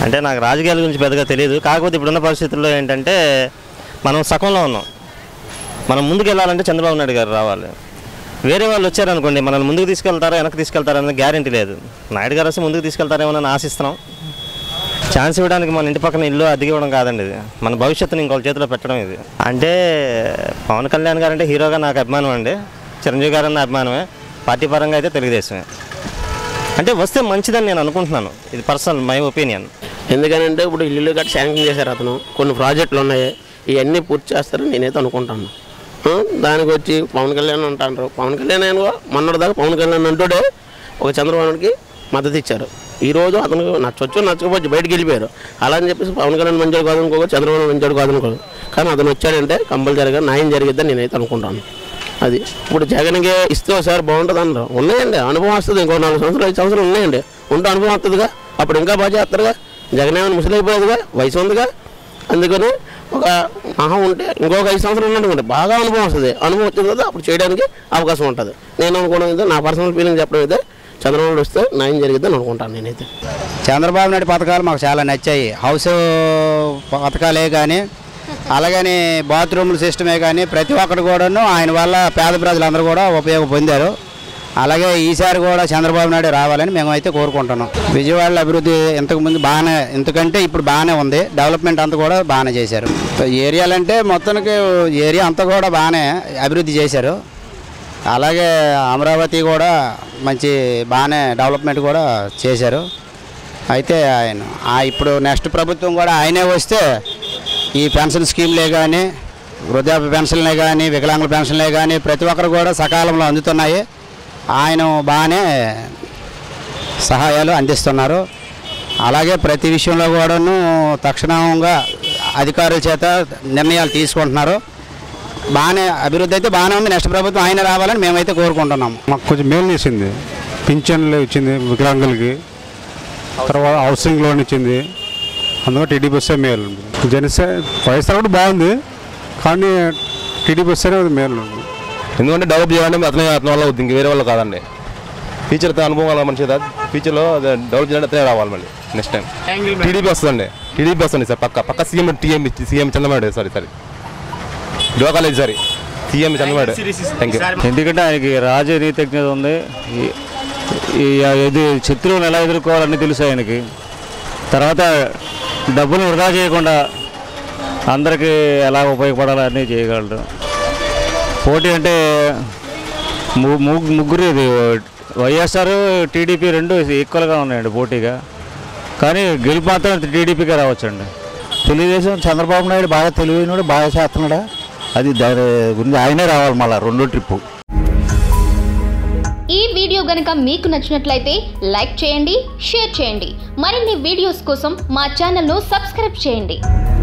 అంటే నాకు రాజకీయాల గురించి పెద్దగా తెలియదు కాకపోతే ఇప్పుడున్న పరిస్థితుల్లో ఏంటంటే మనం సగంలో ఉన్నాం మనం ముందుకు వెళ్ళాలంటే చంద్రబాబు నాయుడు గారు రావాలి వేరే వాళ్ళు వచ్చారనుకోండి మనల్ని ముందుకు తీసుకెళ్తారా వెనక్కి తీసుకెళ్తారా అనేది గ్యారంటీ లేదు నాయుడు గారు వస్తే ముందుకు తీసుకెళ్తారేమో అని ఆశిస్తున్నాం ఛాన్స్ ఇవ్వడానికి మన ఇంటి పక్కన ఇల్లు అద్దెకి ఇవ్వడం కాదండి ఇది మన భవిష్యత్తుని ఇంకొక చేతిలో పెట్టడం ఇది అంటే పవన్ కళ్యాణ్ గారు అంటే హీరోగా నాకు అభిమానం అండి చిరంజీవి గారు అన్న అభిమానమే పార్టీ పరంగా అయితే తెలుగుదేశమే అంటే వస్తే మంచిదని నేను అనుకుంటున్నాను ఇది పర్సనల్ మై ఒపీనియన్ ఎందుకనంటే ఇప్పుడు ఇల్లు గట్టి శాంక్షన్ చేశారు అతను కొన్ని ప్రాజెక్టులు ఉన్నాయి ఇవన్నీ పూర్తి చేస్తారని నేనైతే అనుకుంటాను ఆ, దానికి వచ్చి పవన్ కళ్యాణ్ అంటారు పవన్ కళ్యాణ్ ఆయన మొన్నటిదాకా పవన్ కళ్యాణ్ అంటూడే ఒక చంద్రబాబుకి మద్దతు ఇచ్చారు ఈ రోజు అతను నచ్చొచ్చు నచ్చకపోవచ్చు బయటికి వెళ్ళిపోయారు అలా అని చెప్పేసి పవన్ కళ్యాణ్ మంచోడు కాదు అనుకో చంద్రబాబు మంచోడు కాదు అనుకో కానీ అతను వచ్చాడంటే కంపల్సరీగా న్యాయం జరిగిద్దని నేనైతే అనుకుంటాను అది ఇప్పుడు జగన్కి ఇస్తే ఒకసారి బాగుంటుంది అన్నారు ఉన్నాయండి అనుభవం వస్తుంది ఇంకో నాలుగు సంవత్సరాలు ఐదు సంవత్సరాలు ఉన్నాయండి ఉంటే అనుభవం వస్తుందిగా అప్పుడు ఇంకా బాగా చేస్తారుగా జగన్ ఏమైనా ముసలైపోయేదిగా వయసు ఉందిగా అందుకని ఒక మహా ఉంటే ఇంకొక ఐదు సంవత్సరాలు ఉన్నట్టుకుంటే బాగా అనుభవం వస్తుంది అనుభవం వచ్చిన తర్వాత అప్పుడు చేయడానికి అవకాశం ఉంటుంది నేను అనుకోవడం అయితే నా పర్సనల్ ఫీలింగ్ చెప్పడం అయితే చంద్రబాబు వస్తే న్యాయం జరిగిద్దని అనుకుంటాను నేనైతే చంద్రబాబు నాయుడు పథకాలు మాకు చాలా నచ్చాయి హౌస్ పథకాలే కానీ అలాగని బాత్రూముల సిస్టమే కానీ ప్రతి ఒక్కరు కూడాను ఆయన వల్ల పేద ప్రజలందరూ కూడా ఉపయోగం పొందారు అలాగే ఈసారి కూడా చంద్రబాబు నాయుడు రావాలని మేము అయితే కోరుకుంటున్నాం విజయవాడలో అభివృద్ధి ఇంతకుముందు బాగానే ఇంతకంటే ఇప్పుడు బాగానే ఉంది డెవలప్మెంట్ అంతా కూడా బాగానే చేశారు ఏరియాలంటే మొత్తానికి ఏరియా అంతా కూడా బాగానే అభివృద్ధి చేశారు అలాగే అమరావతి కూడా మంచి బాగానే డెవలప్మెంట్ కూడా చేశారు అయితే ఆయన ఆ ఇప్పుడు నెక్స్ట్ ప్రభుత్వం కూడా ఆయనే వస్తే ఈ పెన్షన్ స్కీమ్లే కానీ వృద్ధాప్య పెన్షన్లే కానీ వికలాంగుల పెన్షన్లే కానీ ప్రతి ఒక్కరు కూడా సకాలంలో అందుతున్నాయి ఆయన బాగానే సహాయాలు అందిస్తున్నారు అలాగే ప్రతి విషయంలో కూడాను తక్షణంగా అధికారుల చేత నిర్ణయాలు తీసుకుంటున్నారు బాగానే అభివృద్ధి అయితే బాగానే ఉంది నెక్స్ట్ ప్రభుత్వం ఆయన రావాలని మేమైతే కోరుకుంటున్నాము మాకు కొంచెం మేలు చేసింది పింఛన్లు ఇచ్చింది వికలాంగులకి తర్వాత హౌసింగ్ లోన్ ఇచ్చింది అందులో టీడీపీ వస్తే మేలు జనసే వైఎస్ఆర్ కూడా బాగుంది కానీ టీడీపీ వస్తేనే అది మేలు ఉంది ఎందుకంటే డెవలప్ చేయాలంటే అతనే అతని వల్ల అవుతుంది ఇంక వేరే వల్ల కాదండి ఫ్యూచర్ అనుభవం వల్ల మనిషి కదా ఫ్యూచర్లో డెవలప్ చేయాలంటే అతనే రావాలి మళ్ళీ నెక్స్ట్ టైం టీడీపీ వస్తుందండి టీడీపీ వస్తుంది సార్ పక్క పక్క CM TM CM Chandrababu sorry sorry యువ college sorry CM Chandrababu thank you ఎందుకంటే ఆయనకి రాజనీతిజ్ఞత ఉంది ఈ- ఈ ఇది శత్రువుని ఎలా ఎదుర్కోవాలని తెలుసు ఆయనకి తర్వాత డబ్బులు వృధా చేయకుండా అందరికీ ఎలా ఉపయోగపడాలని చేయగలడు పోటీ అంటే ము- ము- ముగ్గురు ఇది వైఎస్ఆర్ టీడీపీ రెండు ఈక్వల్గా ఉన్నాయండి పోటీగా కానీ గెలుపు మాత్రం టీడీపీకే రావచ్చండి తెలుగుదేశం చంద్రబాబు నాయుడు బాగా తెలివైనడు బాగా చేస్తున్నాడా అది దాని గురించి ఆయనే రావాలి మళ్ళీ రెండో ట్రిప్పు ఈ వీడియో గనుక మీకు నచ్చినట్లయితే లైక్ చేయండి షేర్ చేయండి మరిన్ని వీడియోస్ కోసం మా ఛానల్ను సబ్స్క్రైబ్ చేయండి